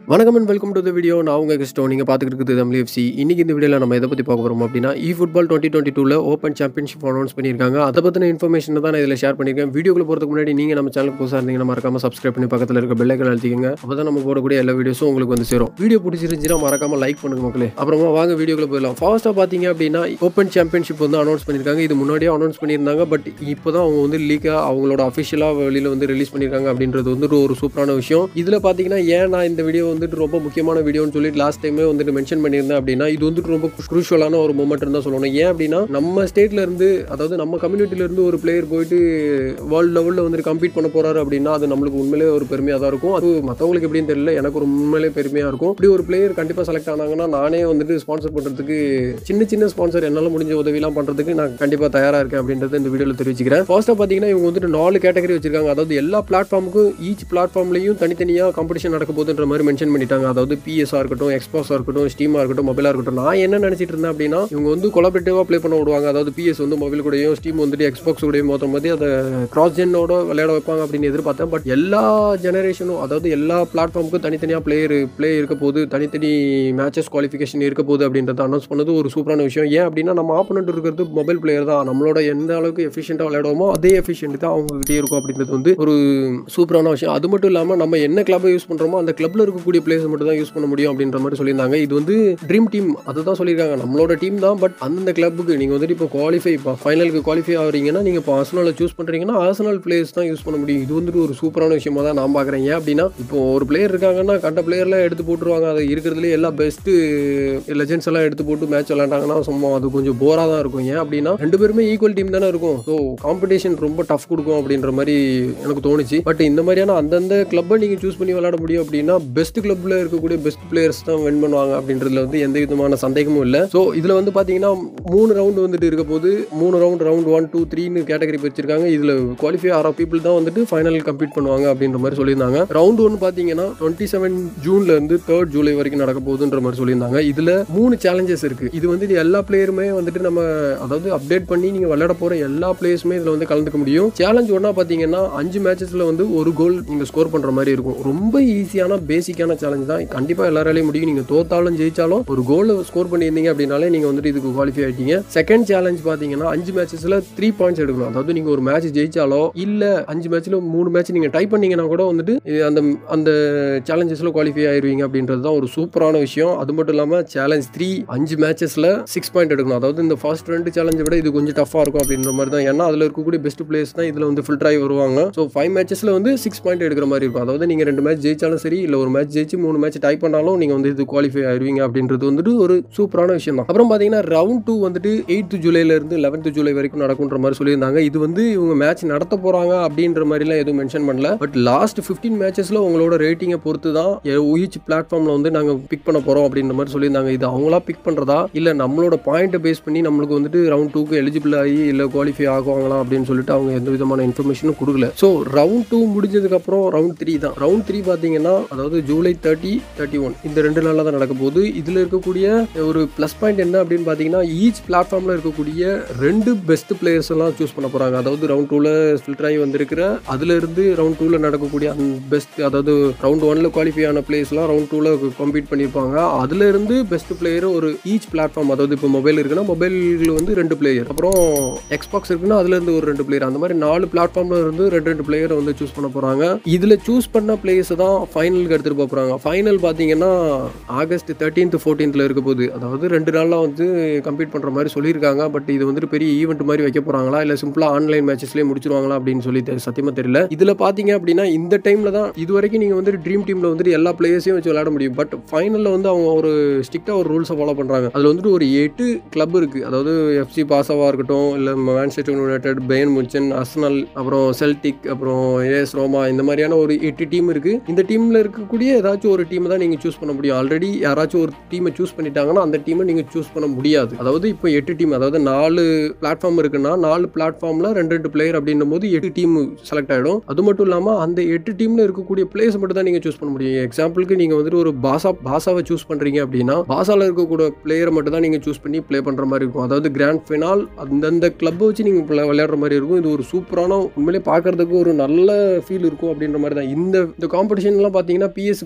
வணக்கம் and welcome to the video நான் உங்கள் கிறிஸ்டோ நீங்கள் பார்த்துக்கிட்டு இருக்குது தமிழ் எஃப்சி இன்னைக்கு இந்த வீடியோவில் நம்ம எதை பற்றி பார்க்க போகிறோம் அப்படின்னா இ ஃபுட்பால் டுவெண்ட்டி டுவெண்ட்டி டூவில் ஓப்பன் சாம்பியன்ஷிப் அனௌன்ஸ் பண்ணியிருக்காங்க அதை பற்றின இன்ஃபர்மேஷன் தான் நான் இதில் ஷேர் பண்ணியிருக்கேன் வீடியோக்குள்ள போகிறதுக்கு முன்னாடி நீங்கள் நம்ம சேனலுக்கு புதுசாக இருந்தீங்கன்னா மறக்காம சப்ஸ்கிரைப் பண்ணி பக்கத்தில் இருக்க பெல்லைக்கன் அழுத்திக்கங்க அப்போ தான் நம்ம போடக்கூடிய எல்லா வீடியோஸும் உங்களுக்கு வந்து சேரும் வீடியோ பிடிச்சிருந்துச்சுன்னா மறக்காம லைக் பண்ணுங்க மக்களே அப்புறமா வாங்க வீடியோக்குள்ள போயிடலாம் ஃபாஸ்ட்டாக பார்த்தீங்க அப்படின்னா ஓப்பன் சாம்பியன்ஷிப் வந்து அனௌன்ஸ் பண்ணியிருக்காங்க இது முன்னாடியே அனௌன்ஸ் பண்ணியிருந்தாங்க பட் இப்போ தான் அவங்க வந்து லீக்காக அவங்களோட அஃபிஷியலாக வெளியில் வந்து ரிலீஸ் பண்ணியிருக்காங்க அப்படின்றது வந்துட்டு ஒரு சூப்பரான விஷயம் இதில் பார்த்தீங்கன்னா ஏன் நான் இந்த வீடியோ வந்துட்டு ரொம்ப முக்கியமான வீடியோன்னு சொல்லிட்டு லாஸ்ட் டைமே வந்துட்டு மென்ஷன் பண்ணியிருந்தேன் அப்படின்னா இது வந்துட்டு ரொம்ப குரூஷியலான ஒரு மூமெண்ட் தான் சொல்லணும் ஏன் அப்படின்னா நம்ம ஸ்டேட்ல இருந்து அதாவது நம்ம கம்யூனிட்டில இருந்து ஒரு பிளேயர் போயிட்டு வேர்ல்டு லெவலில் வந்துட்டு கம்பீட் பண்ண போறாரு அப்படின்னா அது நம்மளுக்கு உண்மையிலே ஒரு பெருமையாக தான் இருக்கும் அது மற்றவங்களுக்கு எப்படின்னு தெரியல எனக்கு ஒரு உண்மையிலே பெருமையாக இருக்கும் இப்படி ஒரு பிளேயர் கண்டிப்பாக செலக்ட் ஆனாங்கன்னா நானே வந்துட்டு ஸ்பான்சர் பண்ணுறதுக்கு சின்ன சின்ன ஸ்பான்சர் என்னால் முடிஞ்ச உதவிலாம் பண்ணுறதுக்கு நான் கண்டிப்பாக தயாராக இருக்கேன் அப்படின்றது இந்த வீடியோவில் தெரிவிச்சுக்கிறேன் ஃபர்ஸ்ட்டாக பார்த்தீங்கன்னா இவங்க வந்துட்டு நாலு கேட்டகரி வச்சிருக்காங்க அதாவது எல்லா பிளாட்ஃபார்முக்கும் ஈச் பிளாட்ஃபார்ம்லையும் தனித்தனியாக காம்படிஷன் நடக்க போகுதுன்ற மாதிரி மென்ஷன் பண்ணிட்டாங்க அதாவது பிஎஸ்ஆ இருக்கட்டும் எக்ஸ்பாஸாக இருக்கட்டும் ஸ்டீமாக இருக்கட்டும் மொபைலாக இருக்கட்டும் நான் என்ன நினச்சிட்டு இருந்தேன் அப்படின்னா இவங்க வந்து கொலாபரேட்டிவாக ப்ளே பண்ண விடுவாங்க அதாவது பிஎஸ் வந்து மொபைல் கூடயும் ஸ்டீம் வந்துட்டு எக்ஸ்பாக்ஸ் கூடயும் மொத்தம் போது அதை கிராஸ் ஜென்னோட விளையாட வைப்பாங்க அப்படின்னு எதிர்பார்த்தேன் பட் எல்லா ஜெனரேஷனும் அதாவது எல்லா பிளாட்ஃபார்முக்கும் தனித்தனியாக பிளேயர் ப்ளே இருக்க போது தனித்தனி மேட்சஸ் குவாலிஃபிகேஷன் இருக்க போகுது அப்படின்றத அனௌன்ஸ் பண்ணது ஒரு சூப்பரான விஷயம் ஏன் அப்படின்னா நம்ம ஆப்போனண்ட் இருக்கிறது மொபைல் பிளேயர் தான் நம்மளோட எந்த அளவுக்கு எஃபிஷியண்டாக விளையாடுவோமோ அதே எஃபிஷியன்ட் தான் அவங்ககிட்டே இருக்கும் அப்படின்றது வந்து ஒரு சூப்பரான விஷயம் அது மட்டும் இல்லாமல் நம்ம என்ன கிளப்பை யூஸ் பண்ணுறோமோ அந்த கிளப்பில் இருக்கக்கூடிய பிளேயர்ஸ் மட்டும் தான் யூஸ் பண்ண முடியும் அப்படின்ற மாதிரி சொல்லியிருந்தாங்க இது வந்து ட்ரீம் டீம் அதுதான் சொல்லியிருக்காங்க நம்மளோட டீம் தான் பட் அந்தந்த கிளப்புக்கு நீங்கள் வந்துட்டு இப்போ குவாலிஃபை இப்போ ஃபைனலுக்கு குவாலிஃபை ஆகிறீங்கன்னா நீங்கள் இப்போ ஆர்சனலை சூஸ் பண்ணுறீங்கன்னா ஆர்சனல் பிளேயர்ஸ் தான் யூஸ் பண்ண முடியும் இது வந்துட்டு ஒரு சூப்பரான விஷயமா தான் நான் பார்க்குறேன் ஏன் அப்படின்னா இப்போ ஒரு பிளேயர் இருக்காங்கன்னா கண்ட பிளேயர்லாம் எடுத்து போட்டுருவாங்க அது இருக்கிறதுலே எல்லா பெஸ்ட்டு லெஜெண்ட்ஸ் எல்லாம் எடுத்து போட்டு மேட்ச் விளாண்டாங்கன்னா சும்மா அது கொஞ்சம் போராக தான் இருக்கும் ஏன் அப்படின்னா ரெண்டு பேருமே ஈக்குவல் டீம் தானே இருக்கும் ஸோ காம்படிஷன் ரொம்ப டஃப் கொடுக்கும் அப்படின்ற மாதிரி எனக்கு தோணுச்சு பட் இந்த மாதிரியான அந்தந்த கிளப்பை நீங்கள் சூஸ் பண்ணி விளையாட முடியும் அப்படின்னா பெஸ்ட் கிளப்பில் இருக்கக்கூடிய பெஸ்ட் பிளேயர்ஸ் தான் வின் பண்ணுவாங்க அப்படின்றதுல வந்து எந்த விதமான சந்தேகமும் இல்லை ஸோ இதில் வந்து பார்த்தீங்கன்னா மூணு ரவுண்டு வந்துட்டு இருக்க போது மூணு ரவுண்ட் ரவுண்ட் ஒன் டூ த்ரீன்னு கேட்டகரி பிரிச்சிருக்காங்க இதில் குவாலிஃபை ஆகிற பீப்புள் தான் வந்துட்டு ஃபைனல் கம்ப்ளீட் பண்ணுவாங்க அப்படின்ற மாதிரி சொல்லியிருந்தாங்க ரவுண்ட் ஒன் பார்த்தீங்கன்னா டுவெண்ட்டி செவன் ஜூன்ல இருந்து தேர்ட் ஜூலை வரைக்கும் நடக்க போகுதுன்ற மாதிரி சொல்லியிருந்தாங்க இதில் மூணு சேலஞ்சஸ் இருக்கு இது வந்து இது எல்லா பிளேயருமே வந்துட்டு நம்ம அதாவது அப்டேட் பண்ணி நீங்கள் விளையாட போகிற எல்லா பிளேயர்ஸுமே இதில் வந்து கலந்துக்க முடியும் சேலஞ்ச் ஒன்றா பார்த்தீங்கன்னா அஞ்சு மேட்சஸில் வந்து ஒரு கோல் நீங்கள் ஸ்கோர் பண்ணுற மாதிரி இருக்கும் ரொம்ப ஈஸியான பேசிக்கான சேலஞ்ச் தான் கண்டிப்பாக எல்லாராலையும் முடியும் நீங்கள் தோத்தாலும் ஜெயிச்சாலும் ஒரு கோல் ஸ்கோர் பண்ணியிருந்தீங்க அப்படின்னாலே நீங்கள் வந்துட்டு இதுக்கு குவாலிஃபை ஆகிட்டீங்க செகண்ட் சேலஞ்ச் பார்த்தீங்கன்னா அஞ்சு மேட்சஸில் த்ரீ பாயிண்ட்ஸ் எடுக்கணும் அதாவது நீங்கள் ஒரு மேட்ச் ஜெயிச்சாலோ இல்லை அஞ்சு மேட்ச்சில் மூணு மேட்ச் நீங்கள் டைப் பண்ணீங்கன்னா கூட வந்துட்டு இது அந்த அந்த சேலஞ்சஸில் குவாலிஃபை ஆயிருவீங்க அப்படின்றது தான் ஒரு சூப்பரான விஷயம் அது மட்டும் இல்லாமல் சேலஞ்ச் த்ரீ அஞ்சு மேட்சஸில் சிக்ஸ் பாயிண்ட் எடுக்கணும் அதாவது இந்த ஃபர்ஸ்ட் ரெண்டு சேலஞ்சை விட இது கொஞ்சம் டஃபாக இருக்கும் அப்படின்ற மாதிரி தான் ஏன்னா அதில் இருக்கக்கூடிய பெஸ்ட் பிளேயர்ஸ் தான் இதில் வந்து ஃபில்டர் ஆகி வருவாங்க ஸோ ஃபைவ் மேட்சஸில் வந்து சிக்ஸ் பாயிண்ட் எடுக்கிற மாதிரி இருக்கும் அதாவது நீங்கள் ரெண்டு மேட்ச் ஜெயிச்சாலும் சரி இல்லை ஒரு மேட்ச் ஜெயிச்சு மூணு மேட்ச் டைப் பண்ணாலும் நீங்கள் வந்து இது குவாலிஃபை ஆயிருவீங்க அப்படின்றது வந்துட்டு ஒரு சூப்பரான விஷயம் தான் அப்புறம் பார்த்தீங்கன்னா ரவுண்ட் டூ வந்துட்டு எயித்து ஜூலைலேருந்து லெவன்த் ஜூலை வரைக்கும் நடக்குன்ற மாதிரி சொல்லியிருந்தாங்க இது வந்து இவங்க மேட்ச் நடத்த போகிறாங்க அப்படின்ற மாதிரிலாம் எதுவும் மென்ஷன் பண்ணல பட் லாஸ்ட் ஃபிஃப்டீன் மேட்சஸில் உங்களோட ரேட்டிங்கை பொறுத்து தான் ஈச் பிளாட்ஃபார்மில் வந்து நாங்கள் பிக் பண்ண போகிறோம் அப்படின்ற மாதிரி சொல்லியிருந்தாங்க இது அவங்களா பிக் பண்ணுறதா இல்லை நம்மளோட பாயிண்ட்டை பேஸ் பண்ணி நம்மளுக்கு வந்துட்டு ரவுண்ட் டூக்கு எலிஜிபிள் ஆகி இல்லை குவாலிஃபை ஆகுவாங்களா அப்படின்னு சொல்லிட்டு அவங்க எந்த விதமான இன்ஃபர்மேஷனும் கொடுக்கல ஸோ ரவுண்ட் டூ முடிஞ்சதுக்கப்புறம் ரவுண்ட் த்ரீ தான் ரவுண்ட் த்ரீ பார்த்தீங்கன்னா அதாவது ஜூலை தேர்ட்டி தேர்ட்டி ஒன் இந்த ரெண்டு நாளில் தான் நடக்க போகுது இதில் இருக்கக்கூடிய ஒரு ப்ளஸ் பாயிண்ட் என்ன அப்படின்னு பார்த்தீங்கன்னா ஈச் பிளாட்ஃபார்மில் இருக்கக்கூடிய ரெண்டு பெஸ்ட் பிளேயர்ஸ் எல்லாம் சூஸ் பண்ண போகிறாங்க அதாவது ரவுண்ட் டூவில் ஃபில்டர் ஆகி வந்திருக்கிற அதுல இருந்து ரவுண்ட் டூவில் நடக்கக்கூடிய அந்த பெஸ்ட் அதாவது ரவுண்ட் ஒன்ல குவாலிஃபை ஆன பிளேஸ்லாம் ரவுண்ட் டூவில் கம்ப்ளீட் பண்ணியிருப்பாங்க அதுல இருந்து பெஸ்ட் பிளேயர் ஒரு ஈச் பிளாட்ஃபார்ம் அதாவது இப்போ மொபைல் இருக்குன்னா மொபைலில் வந்து ரெண்டு பிளேயர் அப்புறம் எக்ஸ்பாக்ஸ் இருக்குன்னா அதுல இருந்து ஒரு ரெண்டு பிளேயர் அந்த மாதிரி நாலு பிளாட்ஃபார்ம்ல இருந்து ரெண்டு ரெண்டு பிளேயரை வந்து சூஸ் பண்ண போறாங்க இதுல சூஸ் பண்ண பிளேயர்ஸ் தான் ஃபைனலுக்கு எடுத்துட்டு போக போறாங்க ஃபைனல் பாத்தீங்கன்னா ஆகஸ்ட் தேர்ட்டீன்த் ஃபோர்டீன்த்ல இருக்க போகுது அதாவது ரெண்டு நாள்ல வந்து கம்ப்ளீட் பண்ற மாதிரி சொல்லியிருக்காங்க பட் இது வந்துட்டு பெரிய ஈவெண்ட் மாதிரி வைக்க போறாங்களா இல்ல சிம்பிளா ஆன்லைன் மேட்சஸ்லேயே முடிச்சிருவாங்களா அப்படின்னு சொல்லி தெ- சத்தியமா தெரியல இதுல பாத்தீங்க அப்படின்னா இந்த டைம்ல தான் இது வரைக்கும் நீங்க வந்துட்டு ட்ரீம் டீம்ல வந்துட்டு எல்லா பிளேயர்ஸையும் வச்சு விளையாட முடியும் பட் ஃபைனல்ல வந்து அவங்க ஒரு ஸ்ட்ரிக்டா ஒரு ரூல்ஸை ஃபாலோ பண்றாங்க அதுல வந்துட்டு ஒரு எட்டு கிளப் இருக்கு அதாவது எஃப்சி பாசாவா இருக்கட்டும் இல்ல Manchester United Bayern Munich Arsenal அப்புறம் செல்டிக் அப்புறம் ஏஎஸ் ரோமா இந்த மாதிரியான ஒரு எட்டு டீம் இருக்கு இந்த டீம்ல இருக்கக்கூடிய ஏதாச்சும் ஒரு டீம் தான் நீங்க சூஸ் பண்ண முடியும் ஆல்ரெடி யாராச்சும் ஒரு டீமை சூஸ் பண்ணிட்டாங்கன்னா அந்த டீமை நீங்க சூஸ் பண்ண முடியாது அதாவது இப்போ எட்டு டீம் அதாவது நாலு பிளாட்ஃபார்ம் இருக்குன்னா நாலு பிளாட்ஃபார்ம்ல ரெண்டு ரெண்டு பிளேயர் அப்படின்னும் போது எட்டு டீம் செலக்ட் ஆகிடும் அது மட்டும் இல்லாமல் அந்த எட்டு டீம்ல இருக்கக்கூடிய பிளேயர்ஸ் மட்டும் தான் நீங்கள் சூஸ் பண்ண முடியும் எக்ஸாம்பிளுக்கு நீங்கள் வந்துட்டு ஒரு பாசா பாசாவை சூஸ் பண்ணுறீங்க அப்படின்னா பாசாவில் இருக்கக்கூடிய பிளேயரை மட்டும் தான் நீங்கள் சூஸ் பண்ணி ப்ளே பண்ணுற மாதிரி இருக்கும் அதாவது கிராண்ட் ஃபினால் அந்தந்த கிளப்பை வச்சு நீங்கள் விளையாடுற மாதிரி இருக்கும் இது ஒரு சூப்பரான உண்மையிலே பார்க்கறதுக்கு ஒரு நல்ல ஃபீல் இருக்கும் அப்படின்ற மாதிரி தான் இந்த இந்த காம்படிஷன்லாம் பார்த்தீங்கன்னா பிஎஸ்க்கு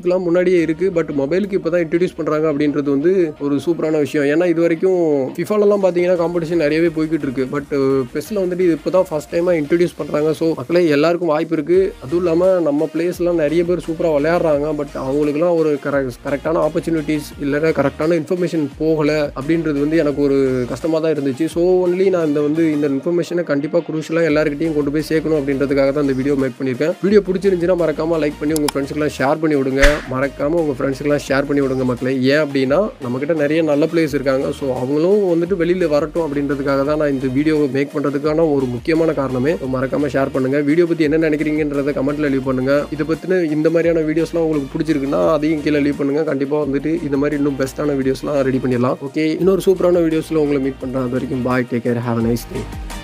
கேம்ஸ்லாம் முன்னாடியே இருக்குது பட் மொபைலுக்கு இப்போ தான் இன்ட்ரடியூஸ் பண்ணுறாங்க அப்படின்றது வந்து ஒரு சூப்பரான விஷயம் ஏன்னா இது வரைக்கும் ஃபிஃபாலெல்லாம் பார்த்தீங்கன்னா காம்படிஷன் நிறையவே போய்கிட்டு இருக்கு பட் பெஸ்ஸில் வந்துட்டு இது இப்போ தான் ஃபஸ்ட் டைமாக இன்ட்ரடியூஸ் பண்ணுறாங்க ஸோ மக்களே எல்லாருக்கும் வாய்ப்பு இருக்குது அதுவும் இல்லாமல் நம்ம பிளேஸ்லாம் நிறைய பேர் சூப்பராக விளையாடுறாங்க பட் அவங்களுக்குலாம் ஒரு கரெக்ட் கரெக்டான ஆப்பர்ச்சுனிட்டிஸ் இல்லைன்னா கரெக்டான இன்ஃபர்மேஷன் போகலை அப்படின்றது வந்து எனக்கு ஒரு கஷ்டமாக தான் இருந்துச்சு ஸோ ஒன்லி நான் இந்த வந்து இந்த இன்ஃபர்மேஷனை கண்டிப்பாக குரூஷலாக எல்லாருக்கிட்டையும் கொண்டு போய் சேர்க்கணும் அப்படின்றதுக்காக தான் இந்த வீடியோ மேக் பண்ணியிருக்கேன் வீடியோ பிடிச்சிருந்துச்சுன்னா மறக்காமல் லைக் பண்ணி உங்கள் ஃப்ரெண்ட்ஸுக்கெல்லாம் ஷேர் பண்ணி விடுங்க மறக்காமல் உங்கள் ஃப்ரெண்ட்ஸுக்கெல்லாம் ஷேர் பண்ணி விடுங்க மக்களே ஏன் அப்படின்னா நம்மக்கிட்ட நிறைய நல்ல பிளேஸ் இருக்காங்க ஸோ அவங்களும் வந்துட்டு வெளியில் வரட்டும் அப்படின்றதுக்காக தான் நான் இந்த வீடியோவை மேக் பண்ணுறதுக்கான ஒரு முக்கியமான காரணமே So, மறக்காமல் ஷேர் பண்ணுங்கள் வீடியோ பற்றி என்ன நினைக்கிறீங்கன்றதை கமெண்ட்டில் லீவ் பண்ணுங்கள் இதை பற்றின இந்த மாதிரியான வீடியோஸ்லாம் உங்களுக்கு பிடிச்சிருக்குன்னா அதையும் கீழே லீவ் பண்ணுங்கள் கண்டிப்பாக வந்துட்டு இந்த மாதிரி இன்னும் பெஸ்ட்டான வீடியோஸ்லாம் ரெடி பண்ணிடலாம் ஓகே இன்னொரு சூப்பரான வீடியோஸில் உங்களை மீட் பண்ணுறேன் அது வரைக்கும் bye take care have nice day